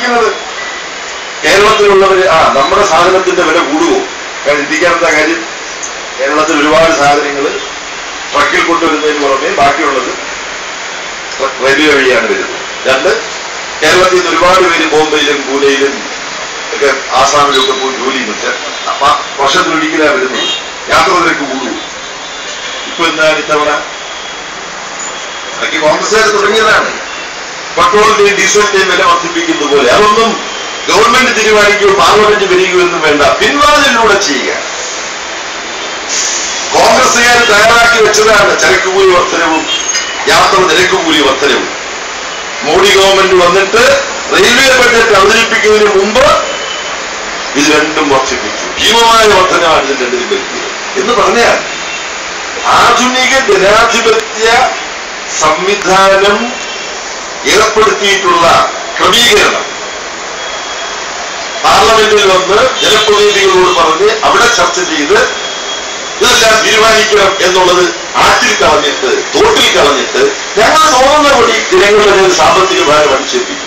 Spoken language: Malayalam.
കാണിക്കുന്നത് കേരളത്തിലുള്ളവര് ആ നമ്മുടെ സാധനത്തിന്റെ വില കൂടുവോ കാരണം ചിന്തിക്കാത്ത കാര്യം കേരളത്തിൽ ഒരുപാട് സാധനങ്ങൾ ട്രക്കിൽ കൊണ്ടുവരുന്നതിന് പുറമെ ബാക്കിയുള്ളത് ട്രക്ക് റെയിൽവേ വഴിയാണ് വരുന്നത് രണ്ട് കേരളത്തിൽ നിന്ന് ഒരുപാട് പേര് ബോംബെയിലും പൂനെയിലും ഒക്കെ ആസാമിലും ഒക്കെ പോയി ജോലി ചെയ്യുന്നുണ്ട് അപ്പൊ വർഷത്തിലൊരിക്കലാണ് വരുന്നത് യാത്ര നിരക്ക് കൂടുവോ ഇപ്പൊ എന്താണ് ഇത്തവണ അതൊക്കെ കോൺഗ്രസ്സുകാർ തുടങ്ങിയതാണ് പെട്രോളിന്റെയും ഡീസലിന്റെയും വില വർദ്ധിപ്പിക്കുന്ന പോലെ അതൊന്നും ഗവൺമെന്റ് തീരുമാനിക്കുകയോ പാർലമെന്റ് വരികയോ ഒന്നും വേണ്ട പിൻവാതിലൂടെ ചെയ്യുക കോൺഗ്രസ്സുകാർ തയ്യാറാക്കി വെച്ചതാണ് ചരക്ക് കൂലി വർധനവും യാത്ര നിരക്ക് കൂലി വർധനവും മോഡി ഗവൺമെന്റ് വന്നിട്ട് റെയിൽവേ ബഡ്ജറ്റ് അവതരിപ്പിക്കുന്നതിന് മുമ്പ് ഇത് രണ്ടും വർദ്ധിപ്പിച്ചു ഭീമമായ വർധനമാണ് ഇതിൽ രണ്ടിലും വരുത്തിയത് എന്ന് പറഞ്ഞാൽ ആധുനിക ജനാധിപത്യ സംവിധാനം ഏർപ്പെടുത്തിയിട്ടുള്ള ക്രമീകരണം പാർലമെന്റിൽ വന്ന് ജനപ്രതിനിധികളോട് പറഞ്ഞ് അവിടെ ചർച്ച ചെയ്ത് ഇതെല്ലാം തീരുമാനിക്കണം എന്നുള്ളത് ആറ്റിൽ കളഞ്ഞിട്ട് തോട്ടിൽ കളഞ്ഞിട്ട് ഞങ്ങൾ തോന്നുന്ന വഴി ജനങ്ങളുടെ മേൽ സാമ്പത്തിക ഭാരം അടിച്ചേൽപ്പിക്കും